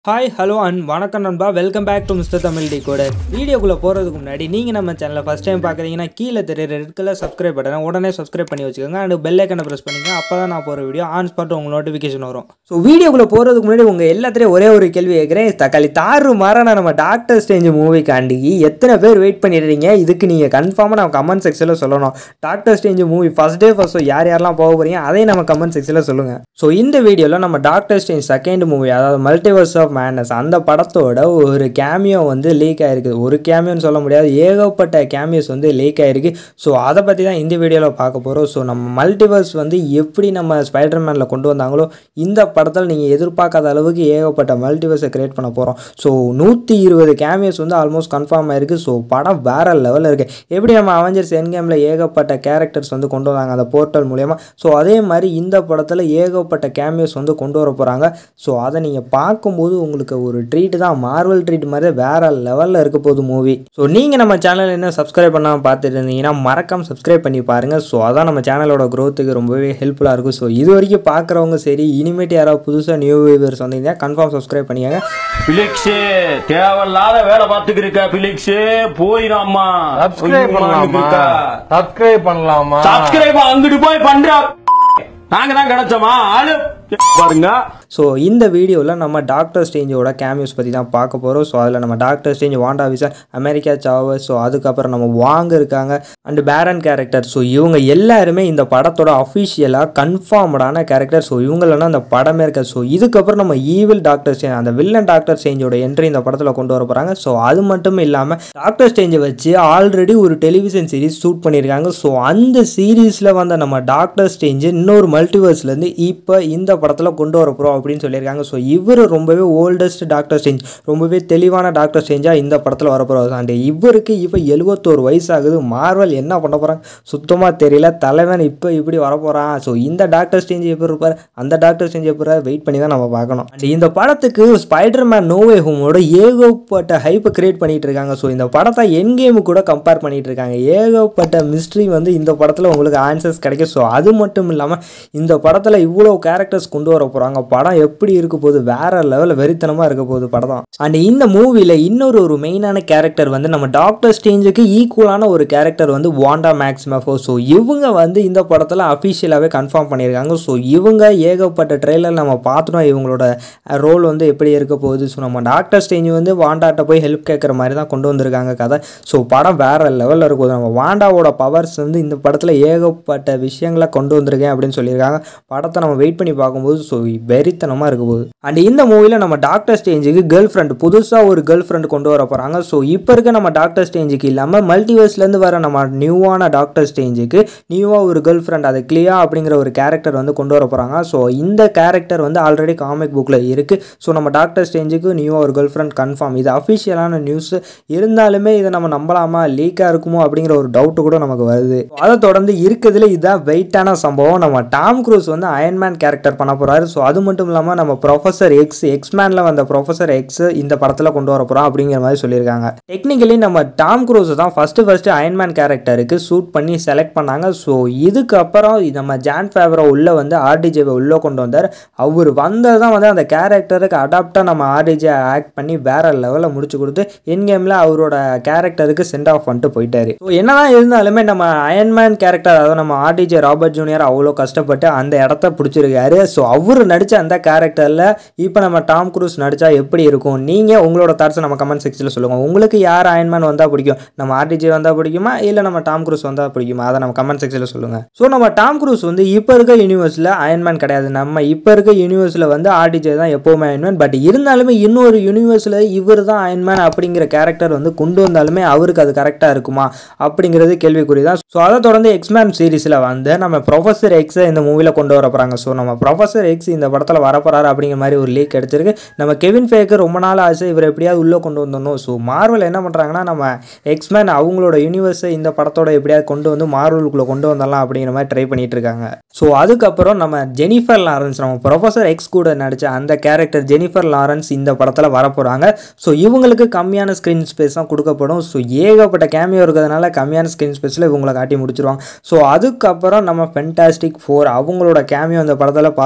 hi hello and வணக்கம் நண்பா welcome back to mister Tamil T கூட வீடியோக்குள்ளே போகிறதுக்கு முன்னாடி நீங்கள் நம்ம சேனலை ஃபஸ்ட் டைம் பார்க்குறீங்கன்னா கீழே தெரிய ரெட் கலர் சப்ஸ்கிரைப் பட்டனை உடனே சப்ஸ்கிரைப் பண்ணி வச்சுக்கோங்க அண்ட் பெல் ஐக்கனை ப்ரெஸ் பண்ணிங்க அப்போ தான் நான் போகிற வீடியோ ஆன் ஸ்பாட் உங்களுக்கு நோட்டிஃபிகேஷன் வரும் ஸோ வீடியோக்குள்ளே போகிறதுக்கு முன்னாடி உங்கள் எல்லாத்துலேயும் ஒரே ஒரு கேள்வி கேட்குறேன் தக்காளி தாறு மாறான நம்ம டாக்டர் ஸ்டேஞ்ச் மூவிக்காண்டி எத்தனை பேர் வெயிட் பண்ணிடுறீங்க இதுக்கு நீங்கள் கன்ஃபார்மாக நம்ம கமெண்ட் செக்ஷனில் சொல்லணும் doctor strange movie first day first show யார் யாரெல்லாம் போக போகிறீங்க அதையும் நம்ம கமெண்ட் செக்ஷனில் சொல்லுங்கள் ஸோ இந்த வீடியோவில் நம்ம டாக்டர் ஸ்டேஞ்ச் செகண்ட் மூவி அதாவது மல்டிவர்ஸ் ஆஃப் மேனஸ் அந்த படத்தோட ஒரு கேமியோ வந்து லீக் ஆயிருக்கு ஒரு கேமியோன்னு சொல்ல முடியாது ஏகப்பட்ட கேமியோஸ் வந்து லீக் ஆயிருக்கு ஸோ அதை பற்றி தான் இந்த வீடியோவில் பார்க்க போகிறோம் ஸோ நம்ம மல்டிவர்ஸ் வந்து எப்படி நம்ம ஸ்பைடர்மேனில் கொண்டு வந்தாங்களோ இந்த படத்தில் நீங்கள் எதிர்பார்க்காத அளவுக்கு ஏகப்பட்ட மல்டிவர்ஸை கிரியேட் பண்ண போகிறோம் ஸோ நூற்றி இருபது கேமியோஸ் வந்து ஆல்மோஸ்ட் கன்ஃபார்ம் ஆயிருக்கு ஸோ படம் வேற லெவலில் இருக்குது எப்படி நம்ம அவெஞ்சர்ஸ் என் கேமில் ஏகப்பட்ட கேரக்டர்ஸ் வந்து கொண்டு வந்தாங்க அந்த போர்ட்டல் மூலயமா ஸோ அதே மாதிரி இந்த படத்தில் ஏகப்பட்ட கேமியோஸ் வந்து கொண்டு வர போகிறாங்க ஸோ அதை நீங்கள் பார்க்கும்போது உங்களுக்கு ஒரு ட்ரீட் தான் மார்வல் ட்ரீட் மாதிரி வேற லெவலில் இருக்க போகுது மூவி ஸோ நீங்கள் நம்ம சேனல் என்ன சப்ஸ்கிரைப் பண்ணாமல் பார்த்துட்டு இருந்தீங்கன்னா மறக்காம சப்ஸ்கிரைப் பண்ணி பாருங்கள் ஸோ அதான் நம்ம சேனலோட க்ரோத்துக்கு ரொம்பவே ஹெல்ப்ஃபுல்லாக இருக்கும் ஸோ இது வரைக்கும் பார்க்குறவங்க சரி இனிமேட்டு யாராவது புதுசாக நியூ வியூவர்ஸ் வந்தீங்கன்னா கன்ஃபார்ம் சப்ஸ்கிரைப் பண்ணிக்கங்க பிலிக்ஸ் தேவையில்லாத வேலை பார்த்துக்கிட்டு இருக்க பிலிக்ஸ் போயிடாமா சப்ஸ்கிரைப் பண்ணலாமா சப்ஸ்கிரைப் பண்ணலாமா சப்ஸ்கிரைப் அங்கிட்டு போய் பண்ற நாங்க தான் கிடைச்சோமா ஆளு பாருங்க ஸோ இந்த வீடியோவில் நம்ம டாக்டர் ஸ்டேஞ்சோட கேமியோஸ் பற்றி தான் பார்க்க போகிறோம் ஸோ அதில் நம்ம doctor strange Wanda Vision America Chavez so அதுக்கப்புறம் நம்ம வாங்க இருக்காங்க அண்ட் பேரன் கேரக்டர் ஸோ இவங்க எல்லாருமே இந்த படத்தோட அஃபிஷியலாக கன்ஃபார்ம்டான கேரக்டர் ஸோ இவங்களெல்லாம் அந்த படமே இருக்காது ஸோ இதுக்கப்புறம் நம்ம ஈவில் டாக்டர் ஸ்டேஞ்ச் அந்த வில்லன் டாக்டர் ஸ்டேஞ்சோட என்ட்ரி இந்த படத்தில் கொண்டு வர போகிறாங்க ஸோ அது மட்டும் இல்லாமல் டாக்டர் ஸ்டேஞ்சை வச்சு ஆல்ரெடி ஒரு டெலிவிஷன் சீரிஸ் ஷூட் பண்ணியிருக்காங்க ஸோ அந்த சீரீஸில் வந்த நம்ம டாக்டர் ஸ்டேஞ்சு இன்னொரு மல்டிவர்ஸ்லேருந்து இப்போ இந்த படத்தில் கொண்டு வர போகிறோம் அப்படின்னு சொல்லியிருக்காங்க ஸோ இவர் ரொம்பவே ஓல்டஸ்ட் டாக்டர் ஸ்டேஞ்ச் ரொம்பவே தெளிவான டாக்டர் ஸ்டேஞ்சாக இந்த படத்தில் வர போகிறார் அண்ட் இவருக்கு இப்போ எழுபத்தோரு வயசாகுது மார்வல் என்ன பண்ண போகிறாங்க சுத்தமாக தெரியல தலைவன் இப்போ இப்படி வர போகிறான் ஸோ இந்த டாக்டர் ஸ்டேஞ்ச் எப்படி இருப்பார் அந்த டாக்டர் ஸ்டேஞ்ச் எப்படி வெயிட் பண்ணி தான் நம்ம பார்க்கணும் அண்ட் இந்த படத்துக்கு ஸ்பைடர் மேன் நோவே ஹோமோட ஏகப்பட்ட ஹைப்பை கிரியேட் பண்ணிட்டு இருக்காங்க ஸோ இந்த படத்தை என் கேமு கூட கம்பேர் பண்ணிட்டு இருக்காங்க ஏகப்பட்ட மிஸ்ட்ரி வந்து இந்த படத்தில் உங்களுக்கு ஆன்சர்ஸ் கிடைக்கும் ஸோ அது மட்டும் இல்லாமல் இந்த படத்தில் இவ்வளோ கேரக்டர்ஸ் கொண்டு வர போகிறாங்க படம் எப்படி இருக்க போகுது வேற லெவலில் வெறித்தனமாக இருக்க போகுது படம் தான் அண்ட் இந்த மூவியில் இன்னொரு ஒரு மெயினான கேரக்டர் வந்து நம்ம டாக்டர் ஸ்டேஞ்சுக்கு ஈக்குவலான ஒரு கேரக்டர் வந்து வாண்டா மேக்ஸ்மெஃபோ ஸோ இவங்க வந்து இந்த படத்தில் அஃபிஷியலாகவே கன்ஃபார்ம் பண்ணியிருக்காங்க ஸோ இவங்க ஏகப்பட்ட ட்ரெய்லர் நம்ம பார்த்துட்டோம் இவங்களோட ரோல் வந்து எப்படி இருக்க போகுது ஸோ நம்ம டாக்டர் ஸ்டேஞ்ச் வந்து வாண்டாட்ட போய் ஹெல்ப் கேட்குற மாதிரி தான் கொண்டு வந்திருக்காங்க கதை ஸோ படம் வேற லெவலில் இருக்கும் நம்ம வாண்டாவோட பவர்ஸ் வந்து இந்த படத்தில் ஏகப்பட்ட விஷயங்களை கொண்டு வந்திருக்கேன் அப்படின்னு சொல்லியிருக்காங்க படத்தை நம்ம வெயிட் பண்ணி பார்க்கும்போது ஸோ வெறித்தனமாக இருக்க போகுது அண்ட் இந்த மூவியில் நம்ம டாக்டர் ஸ்டேஞ்சுக்கு கேர்ள் ஃப்ரெண்ட் புதுசாக ஒரு கேர்ள் ஃப்ரெண்ட் கொண்டு வர போகிறாங்க ஸோ இப்போ இருக்க நம்ம டாக்டர் ஸ்டேஞ்சுக்கு இல்லாமல் மல்டிவர்ஸ்லேருந்து வர நம்ம நியூவான டாக்டர் ஸ்டேஞ்சுக்கு நியூவாக ஒரு கேர்ள் ஃப்ரெண்ட் அது கிளியா அப்படிங்கிற ஒரு கேரக்டர் வந்து கொண்டு வர போகிறாங்க ஸோ இந்த கேரக்டர் வந்து ஆல்ரெடி காமிக் புக்கில் இருக்குது ஸோ நம்ம டாக்டர் ஸ்டேஞ்சுக்கு நியூவாக ஒரு கேர்ள் ஃப்ரெண்ட் கன்ஃபார்ம் இது அஃபிஷியலான நியூஸ் இருந்தாலுமே இதை நம்ம நம்பலாமா லீக்காக இருக்குமோ அப்படிங்கிற ஒரு டவுட்டு கூட நமக்கு வருது அதை தொடர்ந்து இருக்கிறதுல இதுதான் வெயிட்டான சம்பவம் நம்ம டாம் க்ரூஸ் வந்து அயன்மேன் கேரக்டர் பண்ண போகிறாரு ஸோ அது மட்டும் இல்லாமல் நம்ம ப்ரொஃபஸர் எக்ஸ் எக்ஸ்மேனில் வந்த ப்ரொஃபஸர் எக்ஸ் இந்த படத்தில் கொண்டு வர போகிறோம் அப்படிங்கிற மாதிரி சொல்லியிருக்காங்க டெக்னிக்கலி நம்ம டாம் க்ரூஸ் தான் ஃபஸ்ட்டு ஃபஸ்ட்டு அயன்மேன் கேரக்டருக்கு ஷூட் பண்ணி செலக்ட் பண்ணாங்க ஸோ இதுக்கப்புறம் நம்ம ஜான் ஃபேவரோ உள்ளே வந்து ஆர்டிஜேவை உள்ளே கொண்டு வந்தார் அவர் வந்தது தான் வந்து அந்த கேரக்டருக்கு அடாப்டாக நம்ம ஆர்டிஜே ஆக்ட் பண்ணி வேற லெவலில் முடிச்சு கொடுத்து என் கேமில் அவரோட கேரக்டருக்கு சென்ட் ஆஃப் பண்ணிட்டு போயிட்டாரு ஸோ என்னதான் இருந்தாலுமே நம்ம அயன்மேன் கேரக்டர் அதாவது நம்ம ஆர்டிஜே ராபர்ட் ஜூனியர் அவ்வளோ கஷ்டப்பட்டு அந்த இடத்த பிடிச்சிருக்காரு ஸோ அவர் நடித்த அந்த கேரக்டரில் இப்போ நம்ம டாம் க்ரூஸ் நடித்தா எப்படி இருக்கும் நீங்கள் உங்களோட தாட்ஸை நம்ம கமெண்ட் செக்ஷனில் சொல்லுங்கள் உங்களுக்கு யார் அயன்மேன் வந்தால் பிடிக்கும் நம்ம ஆர்டிஜே வந்தால் பிடிக்குமா இல்லை நம்ம டாம் க்ரூஸ் வந்தால் பிடிக்குமா அதை நம்ம கமெண்ட் செக்ஷனில் சொல்லுங்கள் ஸோ நம்ம டாம் க்ரூஸ் வந்து இப்போ இருக்க யூனிவர்ஸில் அயன்மேன் கிடையாது நம்ம இப்போ இருக்க யூனிவர்ஸில் வந்து ஆர்டிஜே தான் எப்போவுமே அயன்மேன் பட் இருந்தாலுமே இன்னொரு யூனிவர்ஸில் இவர் தான் அயன்மேன் அப்படிங்கிற கேரக்டர் வந்து கொண்டு வந்தாலுமே அவருக்கு அது கரெக்டாக இருக்குமா அப்படிங்கிறது கேள்விக்குறி தான் ஸோ அதை தொடர்ந்து எக்ஸ்மேன் சீரிஸில் வந்து நம்ம ப்ரொஃபஸர் எக்ஸை இந்த மூவியில் கொண்டு வர போகிறாங்க ஸோ நம்ம ப்ரொஃபஸர் எக்ஸ் இந்த படத்தில் வரப்போறாரு அப்படிங்கிற மாதிரி ஒரு லீக் கிடைச்சிருக்கு நம்ம கெவின் ஃபேக்கர் ரொம்ப நாள் ஆசை இவர் எப்படியாவது உள்ளே கொண்டு வந்துடணும் ஸோ மார்வல் என்ன பண்ணுறாங்கன்னா நம்ம எக்ஸ்மேன் அவங்களோட யூனிவர்ஸை இந்த படத்தோட எப்படியாவது கொண்டு வந்து மார்வலுக்குள்ளே கொண்டு வந்துடலாம் அப்படிங்கிற மாதிரி ட்ரை பண்ணிட்டு இருக்காங்க ஸோ அதுக்கப்புறம் நம்ம ஜெனிஃபர் லாரன்ஸ் நம்ம ப்ரொஃபஸர் எக்ஸ் கூட நடித்த அந்த கேரக்டர் ஜெனிஃபர் லாரன்ஸ் இந்த படத்தில் வரப்போகிறாங்க ஸோ இவங்களுக்கு கம்மியான ஸ்க்ரீன் ஸ்பேஸ் தான் கொடுக்கப்படும் ஸோ ஏகப்பட்ட கேமியோ இருக்கிறதுனால கம்மியான ஸ்க்ரீன் ஸ்பேஸில் இவங்களை காட்டி முடிச்சிருவாங்க ஸோ அதுக்கப்புறம் நம்ம ஃபென்டாஸ்டிக் ஃபோர் அவங்களோட கேமியோ அந்த படத்தில் பாசிட்டிவ்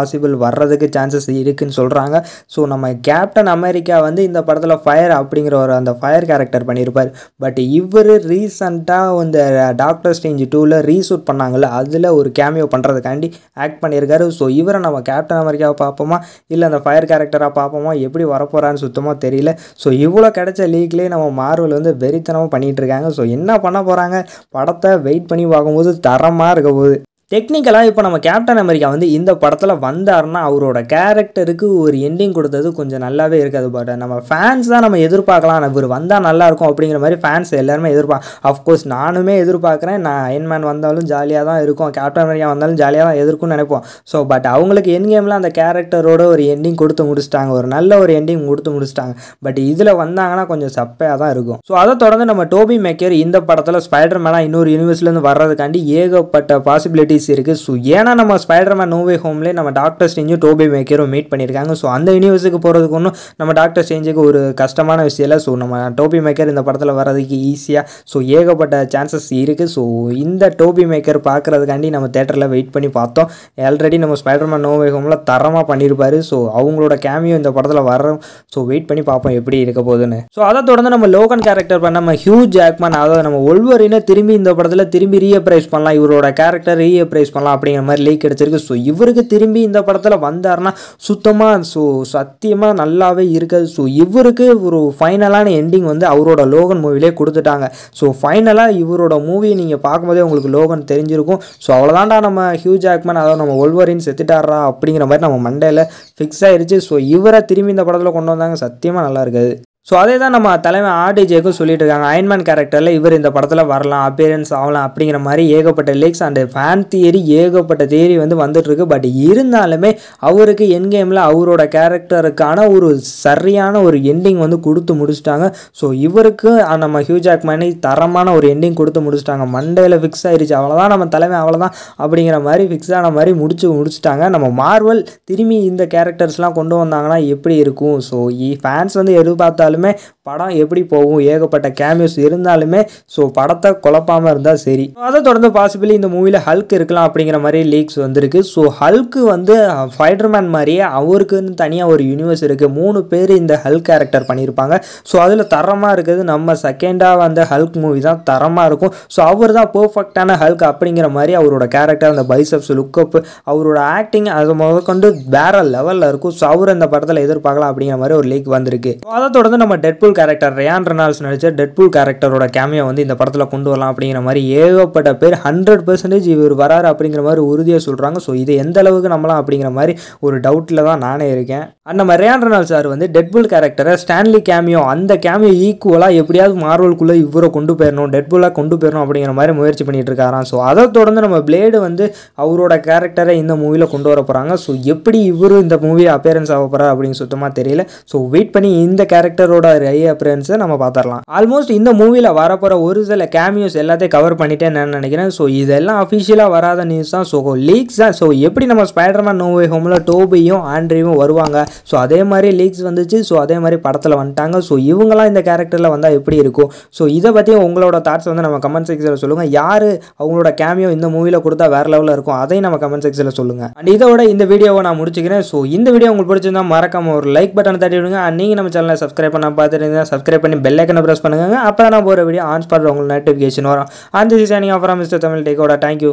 பாசிபிள் வர்றதுக்கு சான்சஸ் இருக்குன்னு சொல்கிறாங்க ஸோ நம்ம கேப்டன் அமெரிக்கா வந்து இந்த படத்தில் ஃபயர் அப்படிங்கிற ஒரு அந்த ஃபயர் கேரக்டர் பண்ணியிருப்பார் பட் இவர் ரீசண்டாக இந்த டாக்டர் ஸ்டேஞ்ச் டூவில் ரீசூட் பண்ணாங்கல்ல அதில் ஒரு கேமியோ பண்ணுறதுக்காண்டி ஆக்ட் பண்ணியிருக்காரு ஸோ இவரை நம்ம கேப்டன் அமெரிக்காவை பார்ப்போமா இல்லை அந்த ஃபயர் கேரக்டராக பார்ப்போமா எப்படி வரப்போகிறான்னு சுத்தமாக தெரியல ஸோ இவ்வளோ கிடைச்ச லீக்லேயே நம்ம மார்வல் வந்து வெறித்தனமாக பண்ணிகிட்டு இருக்காங்க ஸோ என்ன பண்ண போகிறாங்க படத்தை வெயிட் பண்ணி பார்க்கும்போது தரமாக இருக்க போகுது டெக்னிக்கலாக இப்போ நம்ம கேப்டன் அமெரிக்கா வந்து இந்த படத்தில் வந்தாருன்னா அவரோட கேரக்டருக்கு ஒரு எண்டிங் கொடுத்தது கொஞ்சம் நல்லாவே இருக்காது பட் நம்ம ஃபேன்ஸ் தான் நம்ம எதிர்பார்க்கலாம் இவர் வந்தால் நல்லா இருக்கும் அப்படிங்கிற மாதிரி ஃபேன்ஸ் எல்லாருமே எதிர்பார்க்க அஃப்கோர்ஸ் நானுமே எதிர்பார்க்குறேன் நான் அயன்மேன் வந்தாலும் ஜாலியாக தான் இருக்கும் கேப்டன் அமெரிக்கா வந்தாலும் ஜாலியாக தான் எதிர்க்கும்னு நினைப்போம் ஸோ பட் அவங்களுக்கு என் கேமில் அந்த கேரக்டரோட ஒரு எண்டிங் கொடுத்து முடிச்சிட்டாங்க ஒரு நல்ல ஒரு எண்டிங் கொடுத்து முடிச்சிட்டாங்க பட் இதில் வந்தாங்கன்னா கொஞ்சம் சப்பையாக தான் இருக்கும் ஸோ அதை தொடர்ந்து நம்ம டோபி மேக்கர் இந்த படத்தில் ஸ்பைடர் மேனாக இன்னொரு யூனிவர்ஸ்லேருந்து வர்றதுக்காண்டி ஏகப்பட்ட பாசிபிலிட்டிஸ் இருக்குது ஸோ ஏன்னா நம்ம ஸ்பைடர்மேன் நோவே ஹோம்லேயே நம்ம டாக்டர் ஸ்டேஞ்சும் டோபி மேக்கரும் மீட் பண்ணியிருக்காங்க ஸோ அந்த யூனிவர்ஸுக்கு போகிறதுக்கு ஒன்றும் நம்ம டாக்டர் ஸ்டேஞ்சுக்கு ஒரு கஷ்டமான விஷயம் இல்லை ஸோ நம்ம டோபி மேக்கர் இந்த படத்தில் வர்றதுக்கு ஈஸியாக ஸோ ஏகப்பட்ட சான்சஸ் இருக்குது ஸோ இந்த டோபி மேக்கர் பார்க்குறதுக்காண்டி நம்ம தேட்டரில் வெயிட் பண்ணி பார்த்தோம் ஆல்ரெடி நம்ம ஸ்பைடர்மேன் நோவே ஹோமில் தரமாக பண்ணியிருப்பாரு ஸோ அவங்களோட கேமியோ இந்த படத்தில் வரோம் ஸோ வெயிட் பண்ணி பார்ப்போம் எப்படி இருக்க போகுதுன்னு ஸோ அதை தொடர்ந்து நம்ம லோகன் கேரக்டர் பண்ண நம்ம ஹியூ ஜாக்மன் அதாவது நம்ம ஒல்வரினை திரும்பி இந்த படத்தில் திரும்பி ரீஅப்ரைஸ் பண்ணலாம் இவரோட கேரக்டர் ரீஅப்ரைஸ் பண்ணலாம் அப்படிங்கிற மாதிரி லீக் கிடைச்சிருக்கு ஸோ இவருக்கு திரும்பி இந்த படத்தில் வந்தாருன்னா சுத்தமாக ஸோ சத்தியமாக நல்லாவே இருக்காது ஸோ இவருக்கு ஒரு ஃபைனலான எண்டிங் வந்து அவரோட லோகன் மூவிலே கொடுத்துட்டாங்க ஸோ ஃபைனலாக இவரோட மூவியை நீங்கள் பார்க்கும்போதே உங்களுக்கு லோகன் தெரிஞ்சிருக்கும் ஸோ அவ்வளோதான்டா நம்ம ஹியூ ஜாக்மேன் அதாவது நம்ம ஒல்வரின் செத்துட்டாரா அப்படிங்கிற மாதிரி நம்ம மண்டையில் ஃபிக்ஸ் ஆயிருச்சு ஸோ இவரை திரும்பி இந்த படத்தில் கொண்டு வந்தாங்க சத்தியமாக நல்லா இருக்காது ஸோ அதே தான் நம்ம தலைமை ஆர்டிஜேக்கும் சொல்லிட்டு இருக்காங்க அயன்மேன் கேரக்டரில் இவர் இந்த படத்தில் வரலாம் அப்பியரன்ஸ் ஆகலாம் அப்படிங்கிற மாதிரி ஏகப்பட்ட லீக்ஸ் அண்ட் ஃபேன் தியரி ஏகப்பட்ட தியரி வந்து வந்துட்டு இருக்கு பட் இருந்தாலுமே அவருக்கு என் கேமில் அவரோட கேரக்டருக்கான ஒரு சரியான ஒரு எண்டிங் வந்து கொடுத்து முடிச்சிட்டாங்க ஸோ இவருக்கு அஹ், நம்ம ஹியூ ஜாக்மேனை தரமான ஒரு எண்டிங் கொடுத்து முடிச்சிட்டாங்க மண்டேல ஃபிக்ஸ் ஆயிருச்சு அவ்வளோதான் நம்ம தலைமை அவ்வளோதான் அப்படிங்கிற மாதிரி ஃபிக்ஸ் ஆன மாதிரி முடிச்சு முடிச்சிட்டாங்க நம்ம மார்வல் திரும்பி இந்த கேரக்டர்ஸ்லாம் கொண்டு வந்தாங்கன்னா எப்படி இருக்கும் ஸோ ஃபேன்ஸ் வந்து எதிர்பார்த்தாலுமே படம் எப்படி போகும் ஏகப்பட்ட கேமியோஸ் இருந்தாலுமே ஸோ படத்தை குழப்பாமல் இருந்தால் சரி அதை தொடர்ந்து பாசிபிளி இந்த மூவியில் ஹல்க் இருக்கலாம் அப்படிங்கிற மாதிரி லீக்ஸ் வந்திருக்கு ஸோ ஹல்க்கு வந்து ஃபைடர்மேன் மாதிரியே அவருக்குன்னு தனியாக ஒரு யூனிவர்ஸ் இருக்குது மூணு பேர் இந்த ஹல்க் கேரக்டர் பண்ணியிருப்பாங்க ஸோ அதில் தரமாக இருக்குது நம்ம செகண்டாக வந்த ஹல்க் மூவி தான் தரமாக இருக்கும் ஸோ அவர் தான் பர்ஃபெக்டான ஹல்க் அப்படிங்கிற மாதிரி அவரோட கேரக்டர் அந்த பைசப்ஸ் லுக்கப் அவரோட ஆக்டிங் அது முதற்கொண்டு வேற லெவலில் இருக்கும் ஸோ அவர் இந்த படத்தில் எதிர்பார்க்கலாம் அப்படிங்கிற மாதிரி ஒரு லீக் வந்திருக்கு So, அதை தொடர்ந்து நம்ம டெட்புல் கேரக்டர் ரயான் ரெனால்ஸ் நடிச்ச டெட்புல் கேரக்டரோட கேமியோ வந்து இந்த படத்தில் கொண்டு வரலாம் அப்படிங்கிற மாதிரி ஏகப்பட்ட பேர் ஹண்ட்ரட் பர்சன்டேஜ் இவர் வராரு அப்படிங்கிற மாதிரி உறுதியாக சொல்கிறாங்க ஸோ இது எந்த அளவுக்கு நம்பலாம் அப்படிங்கிற மாதிரி ஒரு டவுட்டில் தான் நானே இருக்கேன் அண்ட் நம்ம ரயான் ரெனால்ஸ் சார் வந்து டெட்புல் கேரக்டரை ஸ்டான்லி கேமியோ அந்த கேமியோ ஈக்குவலாக எப்படியாவது மார்வல்குள்ளே இவரை கொண்டு போயிடணும் டெட்புல்லாக கொண்டு போயிடணும் அப்படிங்கிற மாதிரி முயற்சி பண்ணிட்டு இருக்காராம் ஸோ அதை தொடர்ந்து நம்ம பிளேடு வந்து அவரோட கேரக்டரை இந்த மூவியில் கொண்டு வர போகிறாங்க ஸோ எப்படி இவரு இந்த மூவி அப்பியரன்ஸ் ஆக போகிறா அப்படின்னு சுத்தமாக தெரியல ஸோ வெயிட் பண்ணி இந்த கேரக்டரோட ரை அப்பியரன்ஸை நம்ம பார்த்துடலாம் ஆல்மோஸ்ட் இந்த மூவியில் வரப்போகிற ஒரு சில கேமியோஸ் எல்லாத்தையும் கவர் பண்ணிட்டேன் நான் நினைக்கிறேன் ஸோ இதெல்லாம் அஃபிஷியலாக வராத நியூஸ் தான் ஸோ லீக்ஸ் தான் ஸோ எப்படி நம்ம ஸ்பைடர்மேன் நோவே ஹோமில் டோபியும் ஆண்ட்ரியும் வருவாங்க ஸோ அதே மாதிரி லீக்ஸ் வந்துச்சு ஸோ அதே மாதிரி படத்தில் வந்துட்டாங்க ஸோ இவங்களாம் இந்த கேரக்டரில் வந்தால் எப்படி இருக்கும் ஸோ இதை பற்றி உங்களோட தாட்ஸ் வந்து நம்ம கமெண்ட் செக்ஷனில் சொல்லுங்கள் யார் அவங்களோட கேமியோ இந்த மூவியில் கொடுத்தா வேறு லெவலில் இருக்கும் அதையும் நம்ம கமெண்ட் செக்ஷனில் சொல்லுங்கள் அண்ட் இதோட இந்த வீடியோவை நான் முடிச்சுக்கிறேன் ஸோ இந்த வீடியோ உங்களுக்கு பிடிச்சிருந்தா மறக்காம ஒரு லைக் பட்டன் தட்டி விடுங்க அண்ட் நீங்கள் நம்ம சேனலை சப்ஸ்கிரைப் பண்ண பார்த்துட்டு சப்ஸ்கிரைப் பண்ணி பெல் ஐக்கனை ப்ரெஸ் பண்ணுங்க அப்போ நான் போகிற வீடியோ ஆன் ஸ்பாட் உங்களுக்கு நோட்டிஃபிகேஷன் வரும் அந்த சைனிங் ஆஃபர் மிஸ்டர் தமிழ் டேக்கோட thank you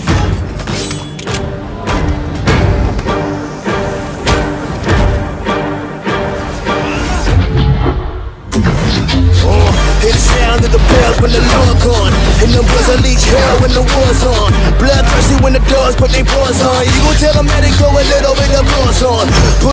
Hear the sound of the bells when the Lord gone And them boys unleash hell when the war's on Bloodthirsty when the dogs put their paws on You gon' tell them that it go a little bit of applause on Put